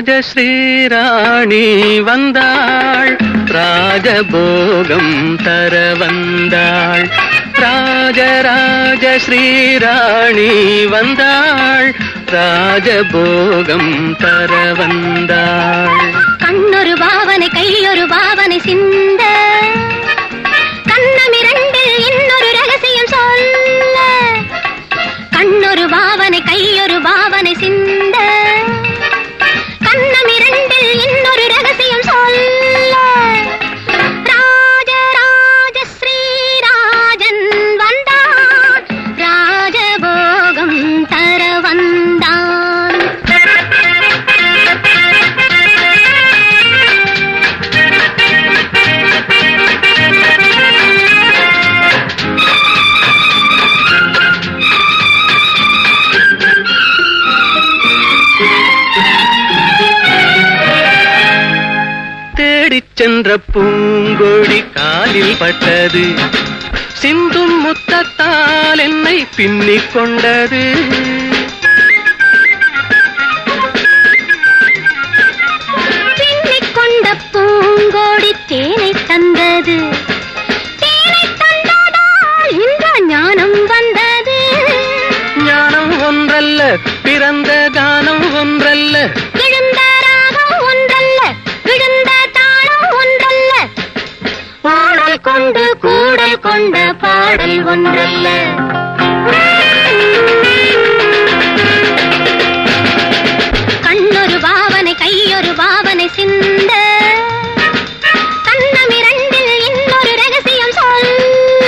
ராஜ ஸ்ரீராணி வந்தாள் ராஜபோகம் தர வந்தாள் ராஜராஜ ஸ்ரீராணி வந்தாள் ராஜபோகம் தர வந்தாள் கண்ணொரு பாவனை கையொரு பாவனை சிந்த கண்ணமிரண்டில் இன்னொரு ரகசியம் சொல்ல கண்ணொரு பாவனை கையொரு பாவனை சிந்த கண்ணமிரண்டில் இன்னொரு ரகசியம் சொல்ல ராஜராஜ ஸ்ரீராஜன் வந்தான் ராஜபோகம் தர வந்தான் தேடிச் சென்ற பூங்கொடி காலில் பட்டது சிந்தும் முத்தத்தால் என்னை பின்னிக் கொண்டது பின்னிக் கொண்ட பூங்கோடி தேனை தந்தது தேனை தந்ததால் இந்த ஞானம் வந்தது ஞானம் ஒன்றல்ல பிறந்த கானம் ஒன்றல்ல எழுந்த ராகம் ஒன்றல்ல விழுந்த தாளம் ஒன்றல்ல பாடல் கொண்டு கூடல் கொண்ட பாடல் ஒன்றல்ல கண்ணொரு பாவனை கையொரு பாவனை சிந்த கண்ணமிரண்டில் இன்னொரு ரகசியம் சொல்ல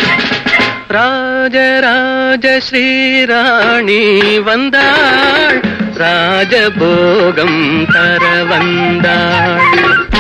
ராஜராஜ ஸ்ரீராணி வந்தாள் ராஜபோகம் தர வந்தாள்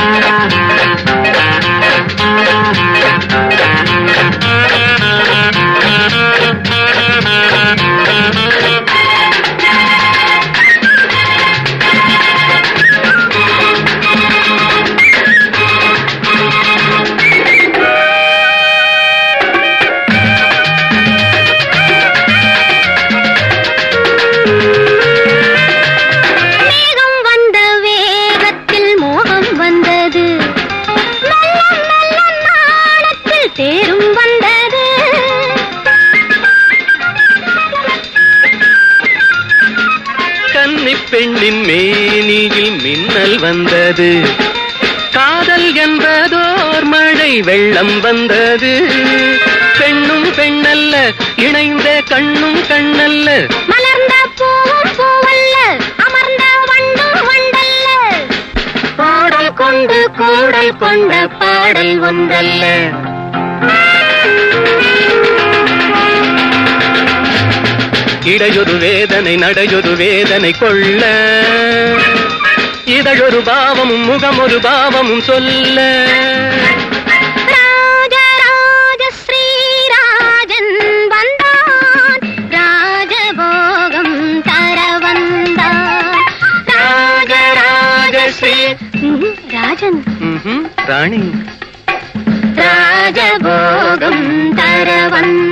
மேகம் வந்த வேகத்தில் மோகம் வந்தது மெல்ல மெல்ல நாளத்தில் தேரும் வந்தது கன்னி பெண்ணின் மேனியில் மின்னல் வந்தது காதல் என்பதோர் மழை வெள்ளம் வந்தது பெண்ணும் பெண்ணல்ல இணைந்த கண்ணும் கண்ணல்ல மலர்ந்த பூவும் பூவல்ல அமர்ந்த வண்டும் வண்டல்ல பாடல் கொண்டு கூடல் கொண்ட பாடல் ஒன்றல்ல இடையொரு வேதனை நடையொரு வேதனை கொள்ள இதழொரு பாவமும் முகமொரு பாவமும் சொல்ல ராஜராஜ ஸ்ரீராஜன் வந்தான் ராஜபோகம் தர வந்தான் ராஜராஜ ஸ்ரீ ம்ஹும், ராஜன் ம்ஹும், ராணி ராஜபோகம் தர வந்தான்